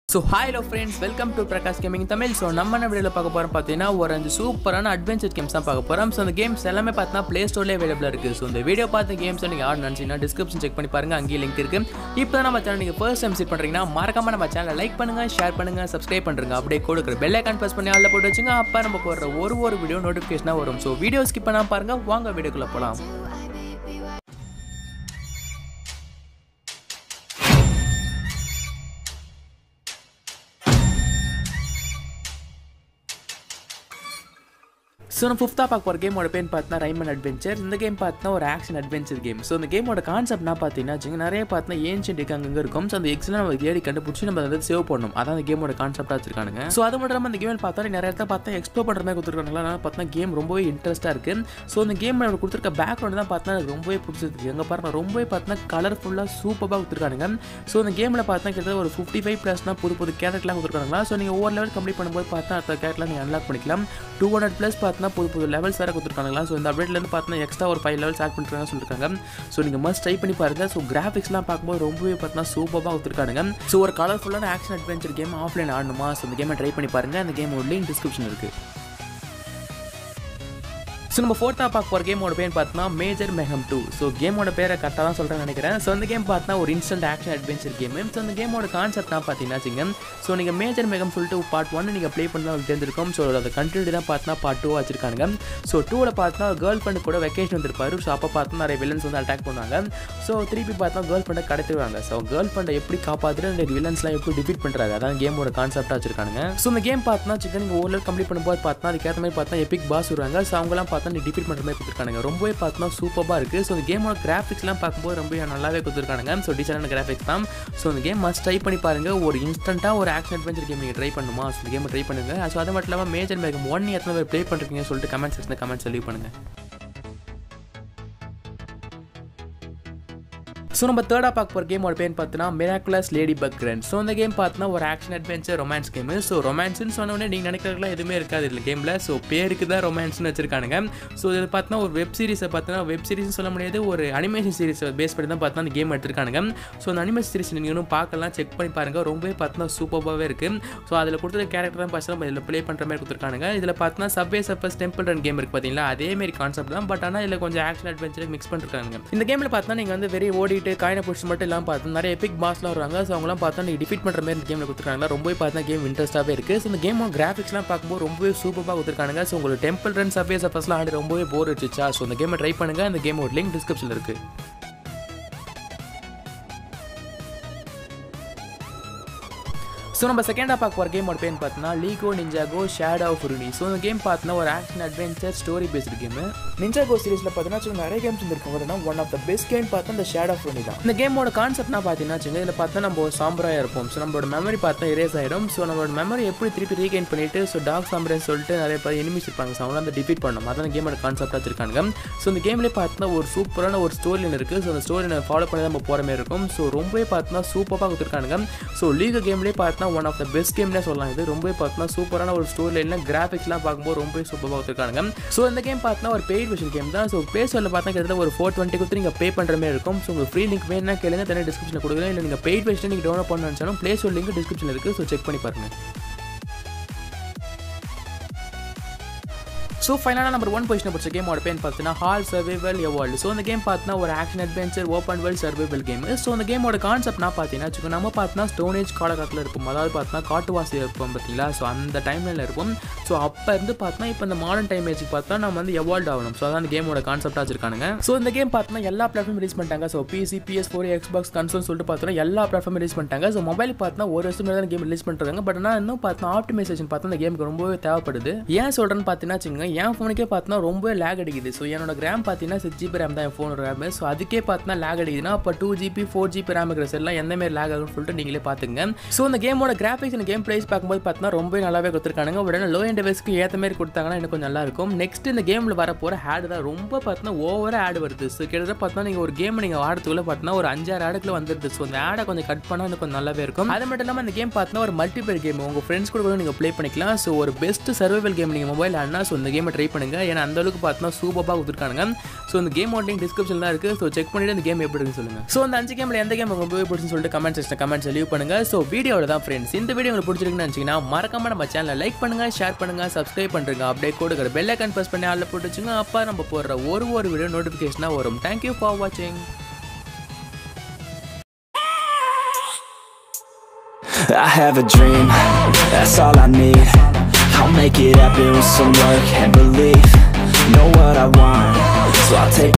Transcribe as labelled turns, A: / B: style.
A: so hello friends welcome to Prakash gaming Tamil so நம்ம என்ன வீடியோவில் பார்க்க போகிறோம் பார்த்தீங்கன்னா ஒரு அஞ்சு சூப்பரான அட்வென்ச்சர் கேம்ஸ் தான் பார்க்க போகிறோம் ஸோ அந்த கேம்ஸ் எல்லாமே பார்த்தீங்கன்னா ப்ளே ஸ்டோர்லேயே அவைலபிளாக இருக்குது ஸோ இந்த வீடியோ பார்த்த கேம்ஸ் நீங்கள் ஆட் நினச்சிங்கன்னா டிஸ்கிரிப்ஷன் செக் பண்ணி பாருங்க அங்கேயே லிங்க் இருக்குது இப்போ தான் நம்ம சேனல் நீங்கள் ஃபர்ஸ்ட் டைம் விசிட் பண்ணுறீங்கன்னா மறக்காம நம்ம சேனலை லைக் பண்ணுங்கள் ஷேர் பண்ணுங்கள் சப்ஸ்கிரைப் பண்ணுறங்க அப்படியே கொடுக்குற பெல் ஐக்கான் ப்ரெஸ் பண்ணி ஆளில் போட்டு வச்சுங்க அப்போ நம்ம போடுற ஒரு ஒரு வீடியோ நோட்டிஃபிகேஷனாக வரும் ஸோ வீடியோ ஸ்கிப் பண்ணாமல் பாருங்கள் வாங்க வீடியோக்குள்ளே போகலாம் ஸோ நம்ம ஃபிஃப்த்தாக பார்க்க போகிற கேமோட பேர் பார்த்தா ரைமன் அட்வென்ச்சர் இந்த கேம் பார்த்தா ஒரு ஆக்ஷன் அட்வென்ச்சர் கேம் ஸோ இந்த கேமோட கான்செப்ட்னா பார்த்தீங்கன்னா வச்சுங்க நிறைய பார்த்தா ஏன்ஷியன்ட் எக் அங்கங்கே இருக்கும் ஸோ அந்த எக்ஸ்லாம் நம்ம தேடி கண்டுபிடிச்சி நம்ம அதை சேவ் பண்ணணும் அதான் அந்த கேமோட கான்செப்டாக வச்சிருக்காங்க ஸோ அது மட்டும் இல்லாமல் அந்த கேமில் பார்த்தா நிறைய இடத்த பார்த்தா எக்ஸ்ப்ளோர் பண்ணுற மாதிரி கொடுத்துருக்காங்களா அதனால் பார்த்தா கேம் ரொம்பவே இன்ட்ரெஸ்ட்டாக இருக்குது ஸோ இந்த கேம் நம்ம கொடுத்துருக்க பேக்ரவுண்ட் தான் பார்த்தா எனக்கு ரொம்பவே பிடிச்சிருக்கு எங்கே பாருங்க ரொம்பவே பார்த்தா கலர்ஃபுல்லாக சூப்பராக கொடுத்துருக்காங்க ஸோ இந்த கேமில் பார்த்தா கிட்டத்தட்ட ஒரு ஃபிஃப்டி ஃபைவ் ப்ளஸ்னா புது புது கேரக்டர்லாம் கொடுத்துருக்காங்களா ஸோ நீங்கள் ஒவ்வொரு லெவல் கம்ப்ளீட் பண்ணும்போது பார்த்தா அடுத்த கேரக்டர்லாம் நீங்கள் அன்லாக் பண்ணிக்கலாம் டூ ஹண்ட்ரட் ப்ளஸ் பார்த்தா புது புது லெவல்ஸ் வேறு கொடுத்துருக்காங்களா ஸோ இந்த அப்டேட்லேருந்து பார்த்தீங்கன்னா எக்ஸ்ட்ரா ஒரு ஃபைவ் லெவல்ஸ் ஆட் பண்ணிருக்காங்க சொல்லியிருக்காங்க ஸோ நீங்கள் மஸ்ட் ட்ரை பண்ணி பாருங்க ஸோ கிராஃபிக்ஸ்லாம் பார்க்கும்போது ரொம்பவே பார்த்தீங்கன்னா சூப்பராக கொடுத்துருக்காங்க ஸோ ஒரு கலர்ஃபுல்லான ஆக்ஷன் அட்வென்ச்சர் கேம் ஆஃப்லைன் ஆடணுமா ஸோ இந்த கேமை ட்ரை பண்ணி பாருங்க அந்த கேம் ஒரு லிங்க் டிஸ்கிரிப்ஷன் இருக்குது ஸோ நம்ம ஃபோர்த்தாக பார்க்க போகிற கேமோட பேர் பார்த்தோன்னா மேஜர் மெகம் டூ ஸோ கேமோட பேரை கரெக்டாக தான் சொல்கிறேன்னு நினைக்கிறேன் ஸோ அந்த கேம் பார்த்தா ஒரு instant action adventure game so அந்த கேமோட கான்செப்ட் தான் பார்த்தீங்கன்னா வச்சுங்க ஸோ நீங்கள் மேஜர் மெகம் சொல்லிட்டு பார்ட் ஒன் நீங்கள் ப்ளே பண்ணி தான் தெரிஞ்சிருக்கும் ஸோ அதை கண்டினியூ தான் பார்த்தா பார்ட் டூ வச்சிருக்காங்க ஸோ டூவில் பார்த்தா கேர்ள் ஃப்ரெண்டு கூட வெக்கேஷன் வந்திருப்பாரு ஸோ அப்போ பார்த்தா நிறைய வில்லன்ஸ் வந்து அட்டாக் பண்ணுவாங்க ஸோ திருப்பி பார்த்தா கேர்ள் ஃப்ரெண்டை கடத்திடுவாங்க ஸோ கேர்ள் ஃப்ரெண்டை எப்படி காப்பாற்றுட்டு அந்த வில்லன்ஸ்லாம் எப்படி டிஃபீட் பண்ணுறாங்க அதான் கேமோட கான்செப்டாக வச்சிருக்காங்க ஸோ இந்த கேம் பார்த்தா சிக்கன் நீங்கள் ஓவர் கம்ப்ளீட் பண்ணும்போது பார்த்தா அதுக்கேற்ற மாதிரி பார்த்தா எபிக் பாஸ் வருவாங்க ஸோ அவங்களாம் பார்த்தா நீ டிஃபீட் பண்ணுற மாதிரி கொடுத்துருக்காங்க ரொம்பவே பார்த்தோன்னா சூப்பராக இருக்குது ஸோ இந்த கேமோட கிராஃபிக்ஸ்லாம் பார்க்கும்போது ரொம்ப நல்லாவே கொடுத்துருக்காங்க ஸோ டிசைனான கிராஃபிக்ஸ் தான் ஸோ இந்த கேம் மஸ்ட் ட்ரை பண்ணி பாருங்கள் ஒரு இன்ஸ்டண்ட்டாக ஒரு ஆக்ஷன் அட்வென்ச்சர் கேம் நீங்கள் ட்ரை பண்ணுமா ஸோ இந்த கேமை ட்ரை பண்ணுங்க ஸோ அது மட்டும் இல்லாமல் மேஜர் மேகம் ஒன் எத்தனை பேர் ப்ளே பண்ணுறீங்கன்னு சொல்லிட்டு கமெண்ட் செக்ஷனில் கமெண்ட்ஸ் லீவ் பண்ணுங்கள் ஸோ நம்ம தேர்டாக பார்க்க போகிற கேமோட பேர் பார்த்தீங்கன்னா miraculous lady bug run so இந்த கேம் பார்த்தீங்கன்னா ஒரு action adventure romance game so ரொமான்ஸ்னு சொன்னோடனே நீங்கள் நினைக்கிறதுலாம் எதுவுமே இருக்காது இதில் கேமில் ஸோ பேருக்கு தான் ரொமான்ஸ்னு வச்சிருக்கானுங்க ஸோ இது பார்த்தீங்கன்னா ஒரு வெப் சீரிஸை பார்த்தீங்கன்னா வெப் சீரிஸ்னு சொல்ல முடியாது ஒரு அனிமேஷன் சீரிஸை பேஸ் பண்ணி தான் பார்த்தீங்கன்னா அந்த கேம் எடுத்திருக்கானுங்க ஸோ அந்த அனிமேஷன் சீரிஸ் நீங்கள் இன்னும் பார்க்கலாம் செக் பண்ணி பாருங்கள் ரொம்பவே பார்த்தீங்கன்னா சூப்பராகவே இருக்குது ஸோ அதில் கொடுத்த கேரக்டர் தான் பார்த்தீங்கன்னா இதில் ப்ளே பண்ணுற மாதிரி கொடுத்துருக்கானுங்க இதில் பார்த்தீங்கன்னா subway surfers temple run game இருக்குது பார்த்தீங்களா அதேமாரி கான்செப்ட் தான் பட் ஆனால் இதில் கொஞ்சம் ஆக்ஷன் அட்வென்ச்சர் மிக்ஸ் பண்ணிருக்காங்க இந்த கேமில் பார்த்தீங்கன்னா நீங்கள் வந்து வெறி ஓடிட்டு காயினை பிடிச்சி மட்டும் இல்லாமல் பார்த்து நிறைய எபிக் பாஸ்லாம் வருவாங்க ஸோ அவங்களாம் பார்த்தா நீங்கள் டிஃபீட் பண்ணுற மாதிரி இந்த கேமில் கொடுத்துருக்காங்க ரொம்பவே பார்த்தா கேம் இன்ட்ரெஸ்ட்டாகவே இருக்குது ஸோ இந்த கேமோட கிராஃபிக்ஸ்லாம் பார்க்கும்போது ரொம்பவே சூப்பராக கொடுத்துருக்காங்க ஸோ உங்களுக்கு டெம்பிள் ரன் சப்வே சப்பஸ்லாம் ஆடி ரொம்பவே போர் வச்சுச்சா ஸோ இந்த கேமை ட்ரை பண்ணுங்கள் அந்த கேமோட லிங்க் டிஸ்கிரிப்ஷனில் இருக்குது ஸோ நம்ம செகண்டாக பார்க்க போகிற கேமோட பேர் பார்த்தீங்கன்னா Lego Ninjago shadow of Ronin so இந்த கேம் பார்த்தீங்கன்னா ஒரு action adventure story based game Ninjago சீரிஸில் பார்த்தீங்கன்னா நிறைய கேம்ஸ் இருந்திருக்கும் one of the best game பார்த்தா இந்த ஷேட் ஆஃப் உருனி தான் இந்த கேமோட கான்செப்ட்னா பார்த்தீங்கன்னா வச்சுங்க இதில் பார்த்தா நம்ம ஒரு சாம்பராயாக இருப்போம் ஸோ நம்மளோட மெமரி பார்த்தா இரேஸ் ஆகிடும் ஸோ நம்மளோட மெமரி எப்படி திருப்பி ரீகெயின் பண்ணிட்டு ஸோ டாக் சாம்பரேஸ் சொல்லிட்டு நிறைய பேர் எனிமிஸ் இருப்பாங்க ஸோ அவங்களாம் அந்த டிஃபீட் பண்ணணும் அதான் கேமோட கான்செப்டாக வச்சிருக்காங்க ஸோ இந்த கேம்லேயே பார்த்தீங்கன்னா ஒரு சூப்பரான ஒரு ஸ்டோரி லைன் இருக்குது ஸோ அந்த ஸ்டோரி லைன் ஃபாலோ பண்ணி நம்ம போகிற மாதிரி இருக்கும் ஸோ ரொம்பவே பார்த்தீங்கன்னா சூப்பராக கொடுத்துருக்காங்க ஸோ லீக கேம்லேயே பார்த்தீங்கன்னா one of the best game கேம்னே சொல்லலாம் இது ரொம்பவே பார்த்தீங்கன்னா சூப்பரான ஒரு ஸ்டோரி லைனில் கிராஃபிக்ஸ்லாம் பார்க்கும்போது ரொம்பவே சூப்பராக கொடுத்துருக்காங்க ஸோ இந்த கேம் பார்த்தீங்கன்னா ஒரு பெய்ட் விஷன் கேம் தான் ஸோ பே சொல்ல பார்த்தா கிட்டத்தட்ட ஒரு ஃபோர் டுவெண்ட்டி கொடுத்து நீங்கள் பே பண்ணுற மாதிரி இருக்கும் ஸோ உங்களுக்கு ஃப்ரீ லிங்க் வேணும்னா கேளுங்க தனியாக டிஸ்கிரிப்ஷனில் கொடுக்குறேன் இல்லை நீங்கள் பெய்ட் விஷன் நீங்கள் டவுன்லோட் பண்ண நினச்சாலும் ப்ளே ஸ்டோர் லிங்க் டிஸ்கிரிப்ஷனில் இருக்குது ஸோ செக் பண்ணி பாருங்கள் ஸோ ஃபைனலாக நம்பர் ஒன் பொசிஷன் பிடிச்ச கேமோட பேர் பார்த்தீங்கன்னா ஹால் சர்வைவல் எவால்டு ஸோ இந்த கேம் பார்த்தீங்கன்னா ஒரு action adventure open world survival game so இந்த கேமோட கான்செப்ட்னா பார்த்தீங்கன்னா வச்சுக்கோ நம்ம பார்த்தீங்கன்னா ஸ்டோனேஜ் காலகட்டத்தில் இருக்கும் அதாவது பார்த்தீங்கன்னா காட்டுவாசி இருப்போம் பார்த்தீங்களா ஸோ அந்த டைம்ல இருப்போம் ஸோ அப்போ இருந்து பார்த்தீங்கன்னா இப்போ இந்த மாடர்ன் டைம் ஏஜ் பார்த்தா நம்ம வந்து எவால்வ் ஆகணும் ஸோ அதான் அந்த கேமோட கான்செப்டாக வச்சிருக்காங்க ஸோ இந்த கேம் பார்த்தீங்கன்னா எல்லா பிளாட்ஃபார்ம் ரிலீஸ் பண்ணிட்டாங்க so PC PS four Xbox console சொல்லிட்டு பார்த்தீங்கன்னா எல்லா பிளாட்ஃபார்ம் ரிலீஸ் பண்ணிட்டாங்க ஸோ மொபைல் பார்த்தீங்கன்னா ஒரு வருஷம் தான் கேம் ரிலீஸ் பண்ணுறாங்க பட் ஆனால் இன்னும் பார்த்தீங்கன்னா ஆப்டிமைசேஷன் பார்த்தா அந்த கேமுக்கு ரொம்பவே தேவைப்படுது ஏன் சொல்கிறேன்னு பார்த்தீங்கன்னா வச்சுங்க என் ஃபோனுக்கே பார்த்தீங்கன்னா ரொம்ப லேக் அடிக்குது ஸோ என்னோட கிராம் பார்த்தீங்கன்னா சிக்ஸ் ஜிபி ரேம் தான் என் ஃபோன் ரேம் ஸோ அதுக்கே பார்த்தீங்கன்னா லேக் அடிக்குதுன்னா அப்போ two GB four GB RAM இருக்கிற செல்லாம் எந்த மாதிரி லேக் ஆகும்னு சொல்லிட்டு நீங்களே பார்த்துங்க ஸோ இந்த கேமோட கிராஃபிக்ஸ் இந்த கேம் பிளேஸ் பார்க்கும்போது பார்த்தீங்கன்னா ரொம்ப நல்லாவே கொடுத்துருக்காங்க உடனே லோ எண்ட் டிவைஸ்க்கு ஏற்ற மாதிரி கொடுத்தாங்கன்னா எனக்கு கொஞ்சம் நல்லா இருக்கும் நெக்ஸ்ட் இந்த கேமில் வர போகிற ஆடு தான் ரொம்ப பார்த்தீங்கன்னா ஓவராக ஆடு வருது ஸோ கிட்டத்தட்ட பார்த்தீங்கன்னா நீங்கள் ஒரு கேம் நீங்கள் ஆடுறதுக்குள்ள பார்த்தீங்கன்னா ஒரு அஞ்சாறு ஆடுக்குள்ள வந்துருது ஸோ அந்த ஆடை கொஞ்சம் கட் பண்ணால் எனக்கு கொஞ்சம் நல்லாவே இருக்கும் அது மட்டும் இல்லாமல் இந்த கேம் பார்த்தீங்கன்னா ஒரு மல்டிபிள் கேம் உங்கள் ஃப்ரெண்ட்ஸ் கூட கூட நீங்கள் ப்ளே பண்ணிக்கலாம் ஸோ ஒரு பெஸ்ட் சர்வைவல் கேம் நீங்கள் மொபைல் ஆடினா ஸோ இந்த கேமை ட்ரை பண்ணுங்கள் ஏன்னா அந்த அளவுக்கு பார்த்தோன்னா சூப்பராக கொடுத்துருக்காங்க ஸோ இந்த கேம் லிங்க் டிஸ்கிரிப்ஷன் தான் இருக்குது ஸோ செக் பண்ணிட்டு அந்த கேம் எப்படி இருக்குன்னு சொல்லுங்கள் ஸோ அந்த அஞ்சு கேமில் எந்த கேம் உங்களுக்கு ரொம்ப பிடிச்சுன்னு சொல்லிட்டு கமெண்ட் செக்ஷன் கமெண்ட்ஸ் லீவ் பண்ணுங்கள் ஸோ வீடியோவில் தான் ஃப்ரெண்ட்ஸ் இந்த வீடியோ உங்களுக்கு பிடிச்சிருக்குன்னு நினச்சிங்கன்னா மறக்காம நம்ம சேனலை லைக் பண்ணுங்கள் ஷேர் பண்ணுங்கள் சப்ஸ்கிரைப் பண்ணுறங்க அப்படியே கொடுக்குற பெல் ஐக்கன் ப்ரெஸ் பண்ணி ஆளில் போட்டு வச்சுங்க அப்போ நம்ம போடுற ஒரு ஒரு வீடியோ நோட்டிஃபிகேஷனாக வரும் தேங்க்யூ ஃபார் வாட்சிங்
B: I have a dream, that's all I need I'll make it happen with some work and belief Know what I want, so I'll take